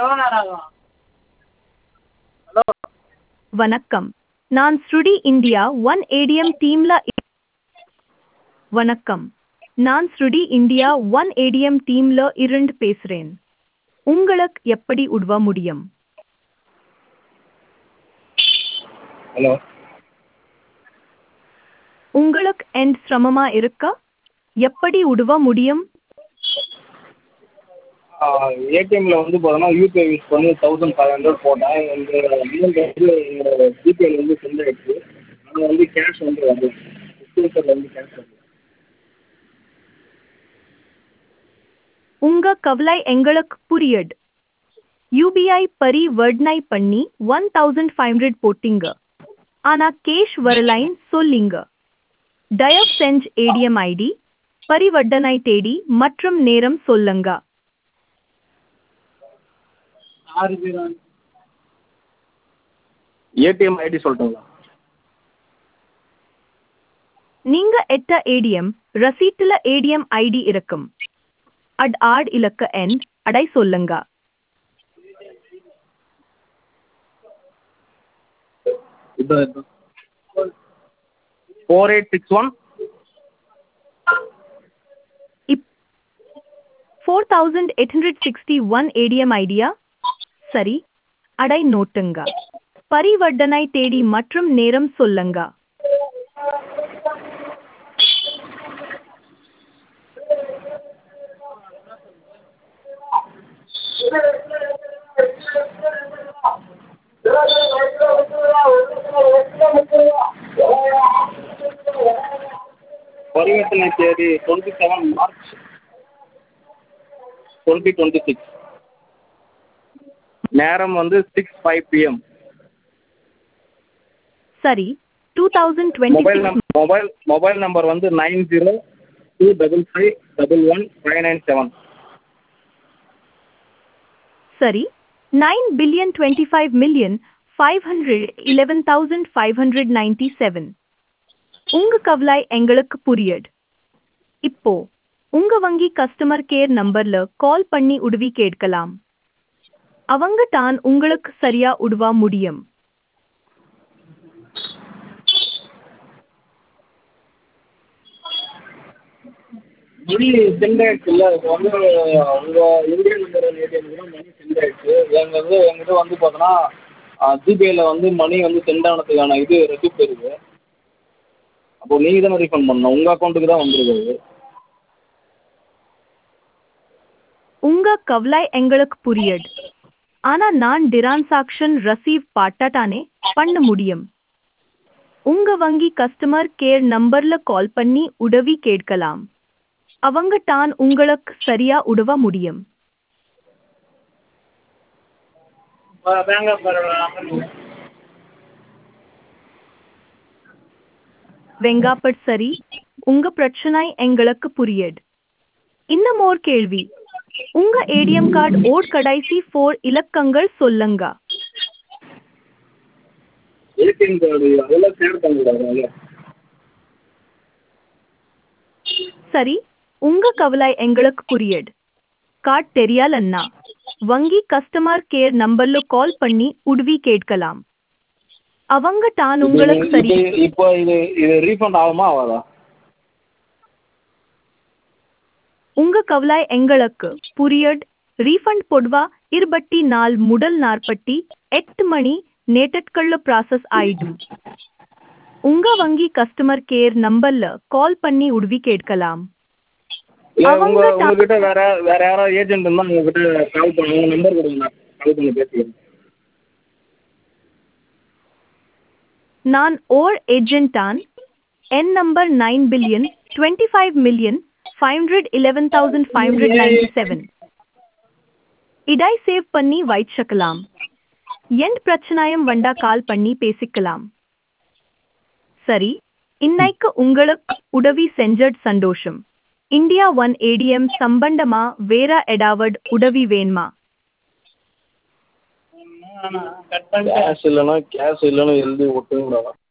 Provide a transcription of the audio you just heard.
எவ்வளோ நேரம் ஆகும் வணக்கம் நான் ஸ்ருடி இந்தியா ஒன் ஏடிஎம் டீம்ல இ- வணக்கம் நான் ஸ்ருடி இந்தியா ஒன் ஏடிஎம் டீம்ல இருந்து பேசுறேன் உங்களுக்கு எப்படி உதவ முடியும் ஹலோ உங்களுக்கு எண்ட் சிரமமா இருக்கா எப்படி உதவ முடியும் ஏடிஎம்மில் வந்து பார்த்தோன்னா யூபிஐ யூஸ் பண்ணி தௌசண்ட் ஃபைவ் ஹண்ட்ரட் போட்டேன் எங்கள் அமௌண்ட் வந்து என்னோட ஜிபேல வந்து சென்ட் ஆயிடுச்சு ஆனால் வந்து கேஷ் வந்து வரல ஃபியூச்சரில் வந்து கேஷ் வரல உங்க கவலை எங்களுக்கு புரியுது யூபிஐ பரிவர்த்தனை பண்ணி ஒன் தௌசண்ட் ஃபைவ் ஹண்ட்ரட் போட்டீங்க ஆனா கேஷ் வரலைன்னு சொல்லிங்க தயவு செஞ்சு ஏடிஎம் ஐடி பரிவர்த்தனை தேதி மற்றும் நேரம் சொல்லுங்க ஆறு பேர் ஏடிஎம் ஐடி சொல்லட்டுங்களா நீங்க எட்ட ஏடிஎம் ரசீட்டுல ஏடிஎம் ஐடி இருக்கும் அட் ஆட் இலக்க எண் அடை சொல்லுங்க இதுதான் இதுதான் ஃபோர் எயிட் சிக்ஸ் ஒன் இப் four thousand eight hundred sixty one ATM ஐடியா சரி அடை நோட்டுங்க பரிவர்த்தனை தேதி மற்றும் நேரம் சொல்லுங்க பரிவர்த்தனை தேதி twenty seven March twenty twenty six நேரம் வந்து சிக்ஸ் ஃபைவ் பிஎம் சரி டூ தௌசண்ட் மொபைல் டுவெண்ட்டி நம் மொபைல் மொபைல் நம்பர் வந்து nine zero two double five double one five nine seven சரி nine billion twenty five million five hundred eleven thousand five hundred ninety seven உங்க கவலை எங்களுக்கு புரியுது இப்போ உங்க வங்கி கஸ்டமர் கேர் நம்பர்ல கால் பண்ணி உதவி கேட்கலாம் அவங்க தான் உங்களுக்கு சரியா உதவ முடியும் மணி சென்ட் ஆயிடுச்சுல்ல இப்போ வந்து உங்கள் இந்தியன் நம்பர் ஏடிஎம் கூட மணி சென்ட் ஆயிடுச்சு எங்கள் வந்து எங்கிட்ட வந்து பார்த்தோன்னா ஜிபேயில் வந்து மணி வந்து சென்ட் ஆனதுக்கான இது ரெசிப்ட் இருக்குது அப்போ நீங்கள் தானே ரீஃபண்ட் பண்ணணும் உங்கள் அக்கௌண்ட்டுக்கு தான் வந்திருக்கு அது உங்க கவலை எங்களுக்கு புரியுது ஆனா நான் டிரான்சாக்ஷன் ரசீவ் பாட்டாட்டானே பண்ண முடியும் உங்க வங்கி கஸ்டமர் கேர் நம்பர்ல கால் பண்ணி உதவி கேட்கலாம் அவங்க தான் உங்களுக்கு சரியா உதவ முடியும் பேங்க் ஆஃப் பரோடா நம்பர் வெங்காப்பட் சரி உங்க பிரச்சனை எங்களுக்கு புரியுது இன்னும் ஓர் கேள்வி உங்க ஏடிஎம் கார்டு ஓட் கடைசி ஃபோர் இலக்கங்கள் சொல்லுங்க ஏடிஎம் கார்டு அதெல்லாம் ஷேர் பண்ணக்கூடாது அதில் சரி உங்க கவலை எங்களுக்கு புரியுது கார்டு தெரியாலன்னா வங்கி கஸ்டமர் கேர் நம்பர்ல கால் பண்ணி உதவி கேட்கலாம் அவங்க தான் உங்களுக்கு சரி இப்போ இப்போ இது இது ரீஃபண்ட் ஆகுமா ஆகாதா உங்க கவலை எங்களுக்கு புரியுது ரீஃபண்ட் பொடுவா இருபத்தி நாள் முதல் நாற்பத்தி எட்டு மணி நேட்டட்கள்ல ப்ராசஸ் ஆயிடும் உங்க வங்கி கஸ்டமர் கேர் நம்பர்ல கால் பண்ணி உதவி கேட்கலாம் இல்லை அவங்க உங்கள் தான்- உங்ககிட்ட வேற வேற யாராவது ஏஜென்ட் இருந்தால் உங்ககிட்ட கால் பண்ண உங்கள் நம்பர் கொடுங்க நான் கால் பண்ணி பேசிக்கிறேன் நான் ஓர் ஏஜென்டான் என் number nine billion twenty five million five hundred eleven thousand five hundred ninety seven இடை சேவ் பண்ணி வைச்சுக்கலாம் என் பிரச்சனையும் வந்தா கால் பண்ணி பேசிக்கலாம் சரி இன்னைக்கு உங்களுக்கு உதவி செஞ்சட் சந்தோஷம் இந்தியா ஒன் ஏடிஎம் சம்பந்தமா வேற எடாவட் உதவி வேணுமா கட் பண்ணிட்டு கேஷ் இல்லைன்னா கேஷ் இல்லைன்னு எழுதி ஒட்டுங்கடா